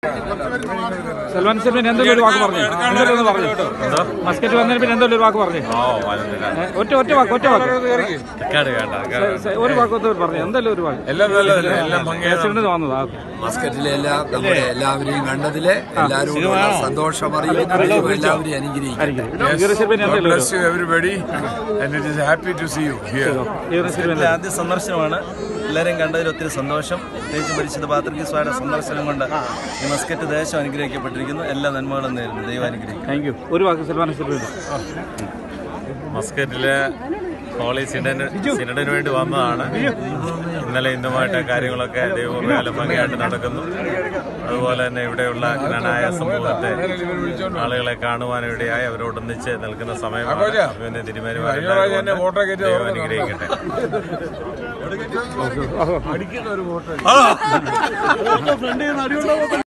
സൽമാൻ സെൽമിൻ എന്തെങ്കിലും ഒരു വാക്ക് പറഞ്ഞു എന്തെങ്കിലും ഒന്ന് പറഞ്ഞു മസ്കറ്റ് വന്നതിന് പിന്നെ എന്തെങ്കിലും ഒരു വാക്ക് പറഞ്ഞു ഏ, ഒറ്റ ഒറ്റ വാക്ക് ഒറ്റ വാക്ക് സ- ഒരു വാക്ക് ഒന്ന് പറഞ്ഞു എന്തെങ്കിലും ഒരു വാക്ക് എല്ലാം നല്ലതല്ലേ എല്ലാം പ്രസിഡന്റ് വന്നതാ മസ്കറ്റിലെ എല്ലാ നമ്മുടെ എല്ലാവരെയും കണ്ടതില് എല്ലാവരും സന്തോഷം അറിയിക്കുന്നതിലും എല്ലാവരെയും അനുഗ്രഹിക്കും ഈറ സെൽമിൻ എന്തെങ്കിലും ഒരു- bless you everybody and it is happy to see you here ഈറ സെൽമിൻ ഇതിലെ ആദ്യ സന്ദർശനമാണ് എല്ലാവരെയും കണ്ടതിൽ ഒത്തിരി സന്തോഷം പ്രത്യേകിച്ച് പരിശുദ്ധ പാത്രികസ്വായുടെ സന്ദർശനം കൊണ്ട് ഈ മസ്കറ്റ് ദേശം അനുഗ്രഹിക്കപ്പെട്ടിരിക്കുന്നു എല്ലാ നന്മകളും നേരുന്നു ദൈവം അനുഗ്രഹിക്കും താങ്ക് യു ഒരു വാക്ക് സൽമാൻ സെൽമിൻ മസ്കറ്റിലെ ഹോളി സിനഡിന് സിനഡിന് വേണ്ടി വന്നതാണ് ഇന്നലെ ഇന്നുമായിട്ട് കാര്യങ്ങളൊക്കെ ദൈവകാലം ഭംഗിയായിട്ട് നടക്കുന്നു അതുപോലെ തന്നെ ഇവിടെയുള്ള ജ്ഞാനായ സമൂഹത്തെ ആളുകളെ കാണുവാനിടയായി അവരോടൊന്നിച്ച് നിൽക്കുന്ന സമയമാണ് അഭിമന്യ കഴിഞ്ഞ തന്നെ വോട്ടൊക്കെ തിരുമേനി ദൈവം അനുഗ്രഹിക്കട്ടെ അടിക്കുന്ന ഒരു വോട്ട്